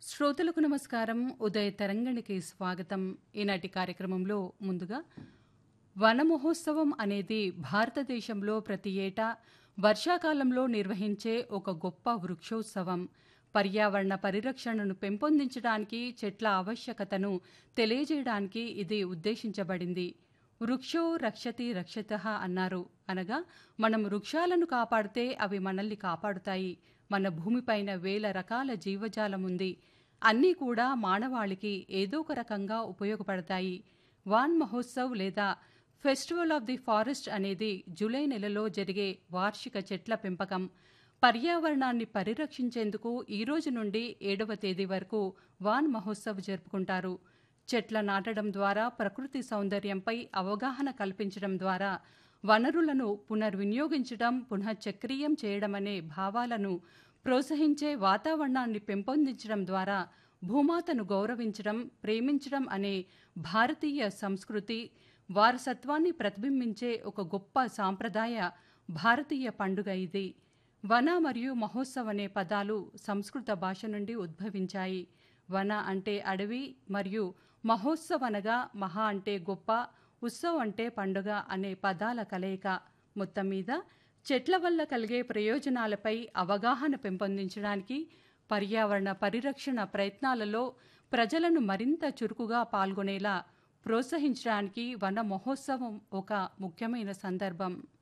శ్రోతలకు నమస్కారం ఉదయ తరంగణికి స్వాగతం ఈనాటి కార్యక్రమంలో ముందుగా వన మహోత్సవం అనేది భారతదేశంలో ప్రతి ఏటా వర్షాకాలంలో నిర్వహించే ఒక గొప్ప వృక్షోత్సవం పర్యావరణ పరిరక్షణను పెంపొందించడానికి చెట్ల ఆవశ్యకతను తెలియజేయడానికి ఇది ఉద్దేశించబడింది వృక్షో రక్షతి రక్షత అన్నారు అనగా మనం వృక్షాలను కాపాడితే అవి మనల్ని కాపాడుతాయి మన భూమిపైన వేల రకాల జీవజాలం ఉంది అన్నీ కూడా మానవాళికి ఏదో ఒక రకంగా ఉపయోగపడతాయి వాన్ మహోత్సవ్ లేదా ఫెస్టివల్ ఆఫ్ ది ఫారెస్ట్ అనేది జూలై నెలలో జరిగే వార్షిక చెట్ల పెంపకం పర్యావరణాన్ని పరిరక్షించేందుకు ఈ రోజు నుండి ఏడవ తేదీ వరకు వాన్ మహోత్సవ్ జరుపుకుంటారు చెట్ల నాటడం ద్వారా ప్రకృతి సౌందర్యంపై అవగాహన కల్పించడం ద్వారా వనరులను పునర్వినియోగించడం పునఃచక్రీయం చేయడం అనే భావాలను ప్రోత్సహించే వాతావరణాన్ని పెంపొందించడం ద్వారా భూమాతను గౌరవించడం ప్రేమించడం అనే భారతీయ సంస్కృతి వారసత్వాన్ని ప్రతిబింబించే ఒక గొప్ప సాంప్రదాయ భారతీయ పండుగ ఇది వన మరియు మహోత్సవ్ అనే పదాలు సంస్కృత భాష నుండి ఉద్భవించాయి వన అంటే అడవి మరియు మహోత్సవ్ అనగా మహా అంటే గొప్ప ఉత్సవ్ అంటే పండుగ అనే పదాల కలయిక మొత్తం మీద చెట్ల వల్ల కలిగే ప్రయోజనాలపై అవగాహన పెంపొందించడానికి పర్యావరణ పరిరక్షణ ప్రయత్నాలలో ప్రజలను మరింత చురుకుగా పాల్గొనేలా ప్రోత్సహించడానికి వన మహోత్సవం ఒక ముఖ్యమైన సందర్భం